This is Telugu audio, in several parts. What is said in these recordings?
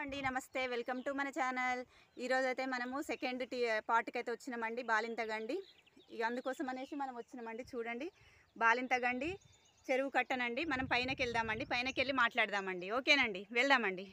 అండి నమస్తే వెల్కమ్ టు మన ఛానల్ ఈరోజు అయితే మనము సెకండ్ టీ పార్ట్కి అయితే వచ్చినామండి బాలింత గండి ఇక అందుకోసం అనేసి మనం వచ్చినామండి చూడండి బాలింత గండి చెరువు కట్టనండి మనం పైనకి వెళ్దామండి పైనకి వెళ్ళి మాట్లాడదామండి ఓకేనండి వెళ్దామండి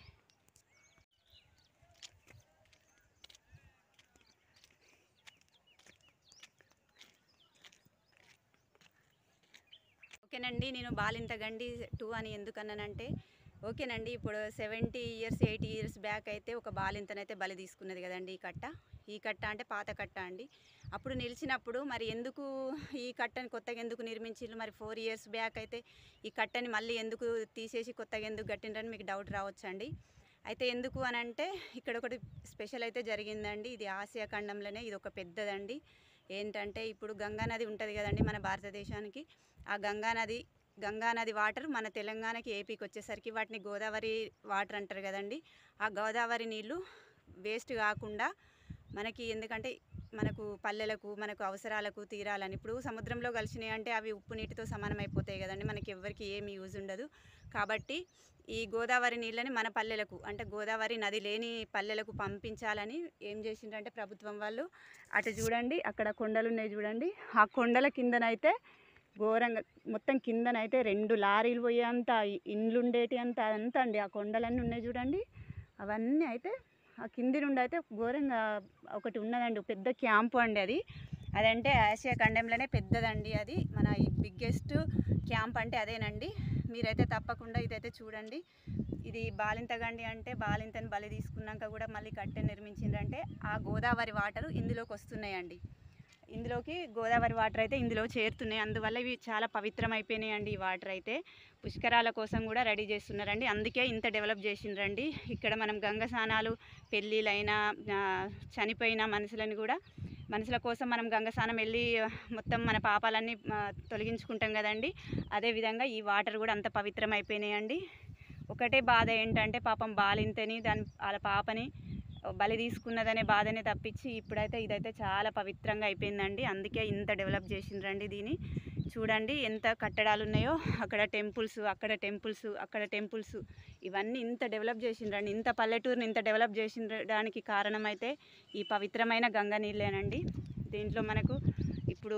ఓకేనండి నేను బాలింత గండి టూ అని ఎందుకన్నానంటే ఓకేనండి ఇప్పుడు seventy years eighty years back అయితే ఒక బాలింతనైతే బలి తీసుకున్నది కదండి ఈ కట్ట ఈ కట్ట అంటే పాత కట్ట అండి అప్పుడు నిలిచినప్పుడు మరి ఎందుకు ఈ కట్టని కొత్తగా ఎందుకు నిర్మించిల్లు మరి ఫోర్ ఇయర్స్ బ్యాక్ అయితే ఈ కట్టని మళ్ళీ ఎందుకు తీసేసి కొత్తగా ఎందుకు కట్టిండ్రని మీకు డౌట్ రావచ్చండి అయితే ఎందుకు అని అంటే ఇక్కడ ఒకటి స్పెషల్ అయితే జరిగిందండి ఇది ఆసియా ఖండంలోనే ఇది ఒక పెద్దదండి ఏంటంటే ఇప్పుడు గంగా నది ఉంటుంది కదండి మన భారతదేశానికి ఆ గంగా నది గంగా నది వాటర్ మన తెలంగాణకి ఏపీకి వచ్చేసరికి వాటిని గోదావరి వాటర్ అంటారు కదండి ఆ గోదావరి నీళ్ళు వేస్ట్ కాకుండా మనకి ఎందుకంటే మనకు పల్లెలకు మనకు అవసరాలకు తీరాలని ఇప్పుడు సముద్రంలో కలిసినాయి అంటే అవి ఉప్పు నీటితో సమానం అయిపోతాయి కదండి మనకి ఎవరికి ఏమి యూజ్ ఉండదు కాబట్టి ఈ గోదావరి నీళ్ళని మన పల్లెలకు అంటే గోదావరి నది లేని పల్లెలకు పంపించాలని ఏం చేసిండ్రంటే ప్రభుత్వం వాళ్ళు అటు చూడండి అక్కడ కొండలు ఉన్నాయి చూడండి ఆ కొండల కిందనైతే ఘోరంగా మొత్తం కిందనైతే రెండు లారీలు పోయేంత ఇండ్లు ఉండేటి అంత అంత అండి ఆ కొండలన్నీ ఉన్నాయి చూడండి అవన్నీ అయితే ఆ కింది నుండి అయితే ఘోరంగా ఒకటి ఉన్నదండి ఒక పెద్ద క్యాంపు అండి అది అదంటే ఆసియా ఖండంలోనే పెద్దదండి అది మన ఈ బిగ్గెస్ట్ క్యాంప్ అంటే అదేనండి మీరైతే తప్పకుండా ఇదైతే చూడండి ఇది బాలింతగండి అంటే బాలింతని బలి తీసుకున్నాక కూడా మళ్ళీ కట్టె నిర్మించిందంటే ఆ గోదావరి వాటర్ ఇందులోకి వస్తున్నాయండి ఇందులోకి గోదావరి వాటర్ అయితే ఇందులో చేరుతున్నాయి అందువల్ల ఇవి చాలా పవిత్రం అయిపోయినాయండి ఈ వాటర్ అయితే పుష్కరాల కోసం కూడా రెడీ చేస్తున్నారండి అందుకే ఇంత డెవలప్ చేసిండ్రండి ఇక్కడ మనం గంగ స్నానాలు పెళ్ళిళ్ళైనా ఆ, చనిపోయిన మనుషులని కూడా మనుషుల కోసం మనం గంగ స్నానం వెళ్ళి ఆ, మొత్తం మన పాపాలన్నీ ఆ, తొలగించుకుంటాం కదండి అదేవిధంగా ఈ వాటర్ కూడా అంత పవిత్రం అయిపోయినాయండి ఒకటే బాధ ఏంటంటే పాపం బాలింతని దాని వాళ్ళ పాపని బలి తీసుకున్నదనే బాధనే తప్పించి ఇప్పుడైతే ఇదైతే చాలా పవిత్రంగా అయిపోయిందండి అందుకే ఇంత డెవలప్ చేసిండ్రండి దీన్ని చూడండి ఎంత కట్టడాలు ఉన్నాయో అక్కడ టెంపుల్స్ అక్కడ టెంపుల్స్ అక్కడ టెంపుల్స్ ఇవన్నీ ఇంత డెవలప్ చేసిండ్రండి ఇంత పల్లెటూరుని ఇంత డెవలప్ చేసిండడానికి కారణం అయితే ఈ పవిత్రమైన గంగ నీళ్ళేనండి దీంట్లో మనకు ఇప్పుడు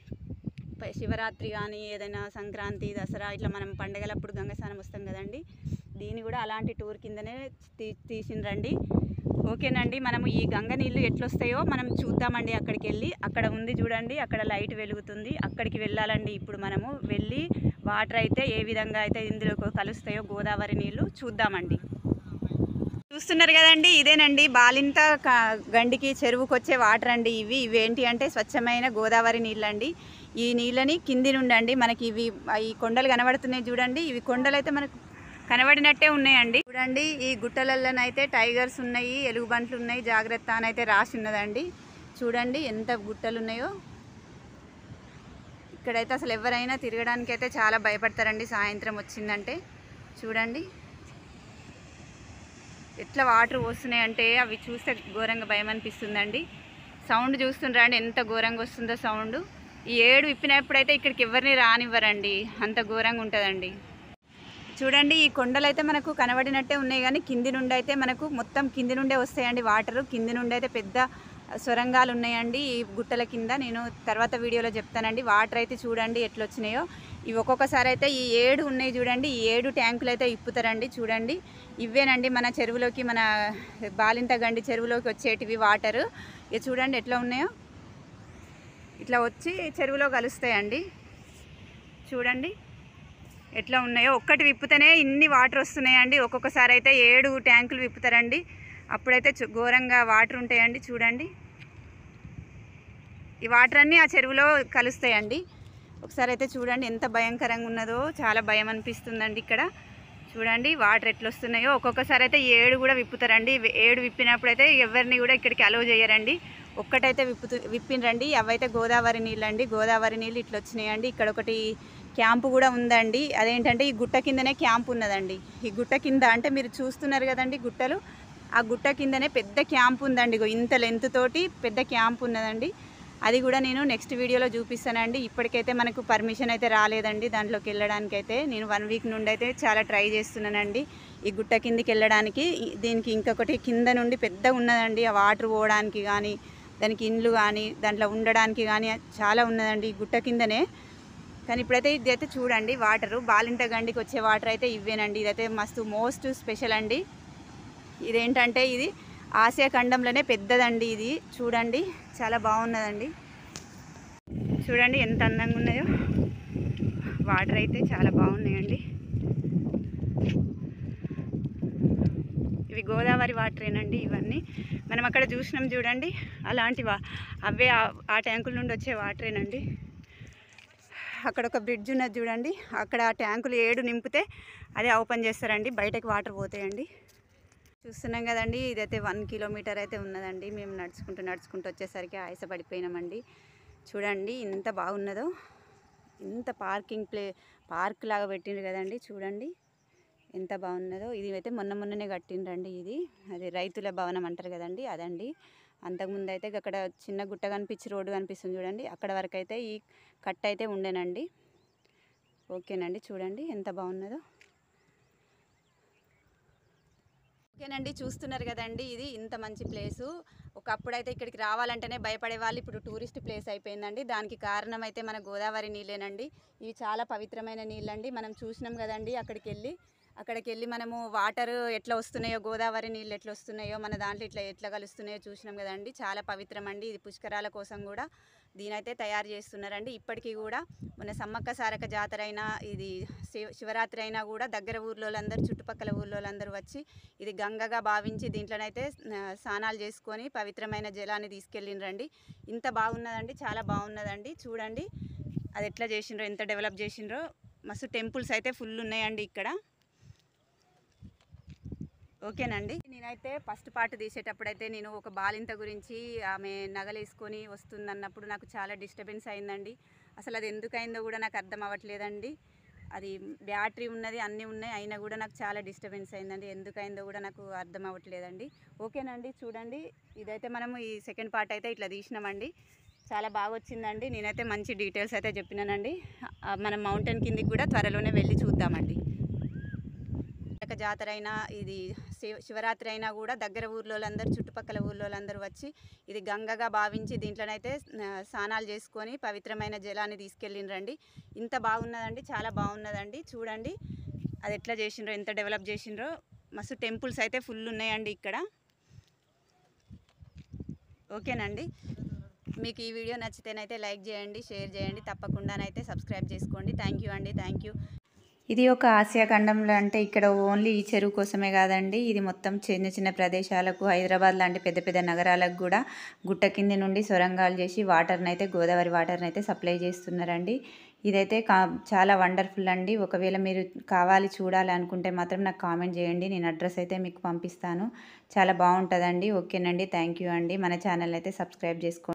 ప- శివరాత్రి కానీ ఏదైనా సంక్రాంతి దసరా ఇట్లా మనం పండగలప్పుడు గంగ స్నానం వస్తాం కదండి దీన్ని కూడా అలాంటి టూర్ కిందనే తీ తీసిండ్రండి ఓకేనండి మనము ఈ గంగ నీళ్ళు ఎట్లొస్తాయో మనం చూద్దామండి అక్కడికి వెళ్ళి అక్కడ ఉంది చూడండి అక్కడ లైట్ వెలుగుతుంది అక్కడికి వెళ్ళాలండి ఇప్పుడు మనము వెళ్ళి వాటర్ అయితే ఏ విధంగా అయితే ఇందులో కలుస్తాయో గోదావరి నీళ్ళు చూద్దామండి చూస్తున్నారు కదండి ఇదేనండి బాలింత క- గండికి చెరువుకు వచ్చే వాటర్ అండి ఇవి ఇవేంటి అంటే స్వచ్ఛమైన గోదావరి నీళ్ళండి ఈ నీళ్ళని కింది నుండి అండి మనకి ఇవి ఈ కొండలు కనబడుతున్నాయి చూడండి ఇవి కొండలు అయితే మనకు కనబడినట్టే ఉన్నాయండి చూడండి ఈ గుట్టలలోనైతే టైగర్స్ ఉన్నాయి ఎలుగుబంట్లు ఉన్నాయి జాగ్రత్త అని అయితే రాసి ఉన్నదండి చూడండి ఎంత గుట్టలు ఉన్నాయో ఇక్కడైతే అసలు ఎవరైనా తిరగడానికి అయితే చాలా భయపడతారండి సాయంత్రం వచ్చిందంటే చూడండి ఎట్లా వాటర్ వస్తున్నాయంటే అవి చూస్తే ఘోరంగా భయం అనిపిస్తుందండి సౌండ్ చూస్తుండ్రండి ఎంత ఘోరంగా వస్తుందో సౌండ్ ఈ ఏడు ఇప్పినప్పుడైతే ఇక్కడికి ఎవరిని రానివ్వరండి అంత ఘోరంగా ఉంటుందండి చూడండి ఈ కొండలు అయితే మనకు కనబడినట్టే ఉన్నాయి కానీ కింది నుండి అయితే మనకు మొత్తం కింది నుండే వస్తాయండి వాటర్ కింది నుండి అయితే పెద్ద సొరంగాలు ఉన్నాయండి ఈ గుట్టల కింద నేను తర్వాత వీడియోలో చెప్తానండి వాటర్ అయితే చూడండి ఎట్లా వచ్చినాయో ఇవి ఒక్కొక్కసారి అయితే ఈ ఏడు ఉన్నాయి చూడండి ఈ ఏడు ట్యాంకులు అయితే ఇప్పుతారండి చూడండి ఇవేనండి మన చెరువులోకి మన బాలింత గండి చెరువులోకి వచ్చేటివి వాటరు ఇక చూడండి ఎట్లా ఉన్నాయో ఇట్లా వచ్చి చెరువులో కలుస్తాయండి చూడండి ఎట్లా ఉన్నాయో ఒక్కటి విప్పుతేనే ఇన్ని వాటర్ వస్తున్నాయండి ఒక్కొక్కసారి అయితే ఏడు ట్యాంకులు విప్పుతారండి అప్పుడైతే చు- ఘోరంగా వాటర్ ఉంటాయండి చూడండి ఈ వాటర్ అన్నీ ఆ చెరువులో కలుస్తాయండి ఒకసారి అయితే చూడండి ఎంత భయంకరంగా ఉన్నదో చాలా భయం అనిపిస్తుందండి ఇక్కడ చూడండి వాటర్ ఎట్లా వస్తున్నాయో ఒక్కొక్కసారి అయితే ఏడు కూడా విప్పుతారండి ఇవి ఏడు విప్పినప్పుడు అయితే ఎవరిని కూడా ఇక్కడికి అలౌ చేయరండి ఒక్కటైతే విప్పుతు విప్పినరండి అవైతే గోదావరి నీళ్ళు అండి గోదావరి నీళ్ళు ఇట్లా వచ్చినాయండి ఇక్కడ ఒకటి క్యాంపు కూడా ఉందండి అదేంటంటే ఈ గుట్ట కిందనే క్యాంప్ ఉన్నదండి ఈ గుట్ట కింద అంటే మీరు చూస్తున్నారు కదండి గుట్టలు ఆ గుట్ట కిందనే పెద్ద క్యాంప్ ఉందండి ఇగో ఇంత లెంత్ తోటి పెద్ద క్యాంప్ ఉన్నదండి అది కూడా నేను నెక్స్ట్ వీడియోలో చూపిస్తానండి ఇప్పటికైతే మనకు పర్మిషన్ అయితే రాలేదండి దాంట్లోకి వెళ్ళడానికి అయితే నేను వన్ వీక్ నుండి అయితే చాలా ట్రై చేస్తున్నానండి ఈ గుట్ట కిందికి వెళ్ళడానికి ఈ- దీనికి ఇంకొకటి కింద నుండి పెద్దగా ఉన్నదండి ఆ వాటర్ పోవడానికి కానీ దానికి ఇండ్లు కానీ దాంట్లో ఉండడానికి కానీ చాలా ఉన్నదండి ఈ గుట్ట కిందనే కానీ ఇప్పుడైతే ఇది అయితే చూడండి వాటరు బాలింత గండికి వచ్చే వాటర్ అయితే ఇవేనండి ఇదైతే మస్తు మోస్ట్ స్పెషల్ అండి ఇదేంటంటే ఇది ఆసియా ఖండంలోనే పెద్దదండి ఇది చూడండి చాలా బాగున్నదండి చూడండి ఎంత అందంగా ఉన్నాయో వాటర్ అయితే చాలా బాగున్నాయండి ఇవి గోదావరి వాటరేనండి ఇవన్నీ మనం అక్కడ చూసినాం చూడండి అలాంటి వా అవే ఆ- ఆ ట్యాంకుల నుండి వచ్చే వాటరేనండి అక్కడ ఒక బ్రిడ్జ్ ఉన్నది చూడండి అక్కడ ఆ ట్యాంకులు ఏడు నింపితే అదే ఓపెన్ చేస్తారండి బయటకు వాటర్ పోతాయండి చూస్తున్నాం కదండి ఇదైతే వన్ కిలోమీటర్ అయితే ఉన్నదండి మేము నడుచుకుంటూ నడుచుకుంటూ వచ్చేసరికి ఆయాస పడిపోయినామండి చూడండి ఎంత బాగున్నదో ఇంత పార్కింగ్ ప్లే పార్క్ లాగా పెట్టిండ్రు కదండి చూడండి ఎంత బాగున్నదో ఇది అయితే మొన్న మొన్ననే కట్టిండ్రండి ఇది అది రైతుల భవనం అంటారు కదండి అదండి అంతకుముందు అయితే అక్కడ చిన్న గుట్ట కనిపించి రోడ్డు కనిపిస్తుంది చూడండి అక్కడ వరకు అయితే ఈ కట్ట అయితే ఉండేనండి ఓకేనండి చూడండి ఎంత బాగున్నదో ఓకేనండి చూస్తున్నారు కదండి ఇది ఇంత మంచి ప్లేసు ఒకప్పుడైతే ఇక్కడికి రావాలంటేనే భయపడే వాళ్ళు ఇప్పుడు టూరిస్ట్ ప్లేస్ అయిపోయిందండి దానికి కారణం అయితే మన గోదావరి నీళ్ళేనండి ఇవి చాలా పవిత్రమైన నీళ్ళండి మనం చూసినాం కదండి అక్కడికి వెళ్ళి అక్కడికి వెళ్ళి మనము వాటర్ ఎట్లా వస్తున్నాయో గోదావరి నీళ్ళు ఎట్లా వస్తున్నాయో మన దాంట్లో ఇట్లా ఎట్లా కలుస్తున్నాయో చూసినాం కదండి చాలా పవిత్రం అండి ఇది పుష్కరాల కోసం కూడా దీనైతే తయారు చేస్తున్నారండి ఇప్పటికీ కూడా మన సమ్మక్క సారక జాతర అయినా ఇది శివ శివరాత్రి అయినా కూడా దగ్గర ఊర్లోలందరూ చుట్టుపక్కల ఊర్లోలందరూ వచ్చి ఇది గంగగా భావించి దీంట్లోనైతే ఆ, స్నానాలు చేసుకొని పవిత్రమైన జలాన్ని తీసుకెళ్ళిండ్రండి ఇంత బాగున్నదండి చాలా బాగున్నదండి చూడండి అది ఎట్లా చేసిండ్రో ఎంత డెవలప్ చేసిండ్రో మస్తు టెంపుల్స్ అయితే ఫుల్ ఉన్నాయండి ఇక్కడ ఓకేనండి నేనైతే ఫస్ట్ పార్ట్ తీసేటప్పుడైతే నేను ఒక బాలింత గురించి ఆమె నగలేసుకొని వస్తుందన్నప్పుడు నాకు చాలా డిస్టర్బెన్స్ అయిందండి అసలు అది ఎందుకు అయిందో కూడా నాకు అర్థం అవ్వట్లేదండి అది బ్యాటరీ ఉన్నది అన్నీ ఉన్నాయి అయినా కూడా నాకు చాలా డిస్టర్బెన్స్ అయిందండి ఎందుకు అయిందో కూడా నాకు అర్థం అవ్వట్లేదండి ఓకేనండి చూడండి ఇదైతే మనము ఈ సెకండ్ పార్ట్ అయితే ఇట్లా తీసినామండి చాలా బాగా వచ్చిందండి నేనైతే మంచి డీటెయిల్స్ అయితే చెప్పినానండి ఆ, మనం మౌంటైన్ కిందికి కూడా త్వరలోనే వెళ్ళి చూద్దామండి ఒక జాతర అయినా ఇది శివ శివరాత్రి అయినా కూడా దగ్గర ఊర్లోలందరూ చుట్టుపక్కల ఊర్లోలందరూ వచ్చి ఇది గంగగా భావించి దీంట్లోనైతే ఆ, స్నానాలు చేసుకొని పవిత్రమైన జలాన్ని తీసుకెళ్ళిండ్రండి ఇంత బాగున్నదండి చాలా బాగున్నదండి చూడండి అది ఎట్లా చేసిండ్రో ఎంత డెవలప్ చేసిండ్రో మస్తు టెంపుల్స్ అయితే ఫుల్ ఉన్నాయండి ఇక్కడ ఓకేనండి మీకు ఈ వీడియో నచ్చితేనైతే లైక్ చేయండి షేర్ చేయండి తప్పకుండానైతే సబ్స్క్రైబ్ చేసుకోండి థ్యాంక్ యూ అండి థ్యాంక్ యూ ఇది ఒక ఆసియా ఖండంలో అంటే ఇక్కడ ఓన్లీ ఈ చెరువు కోసమే కాదండి ఇది మొత్తం చిన్న చిన్న ప్రదేశాలకు హైదరాబాద్ లాంటి పెద్ద పెద్ద నగరాలకు కూడా గుట్ట కింది నుండి సొరంగాలు చేసి వాటర్ని అయితే గోదావరి వాటర్ని అయితే సప్లై చేస్తున్నారండి ఇదైతే కా చాలా వండర్ఫుల్ అండి ఒకవేళ మీరు కావాలి చూడాలి అనుకుంటే మాత్రం నాకు కామెంట్ చేయండి నేను అడ్రస్ అయితే మీకు పంపిస్తాను చాలా బాగుంటుందండి ఓకేనండి థ్యాంక్ యూ అండి మన ఛానల్ అయితే సబ్స్క్రైబ్ చేసుకోండి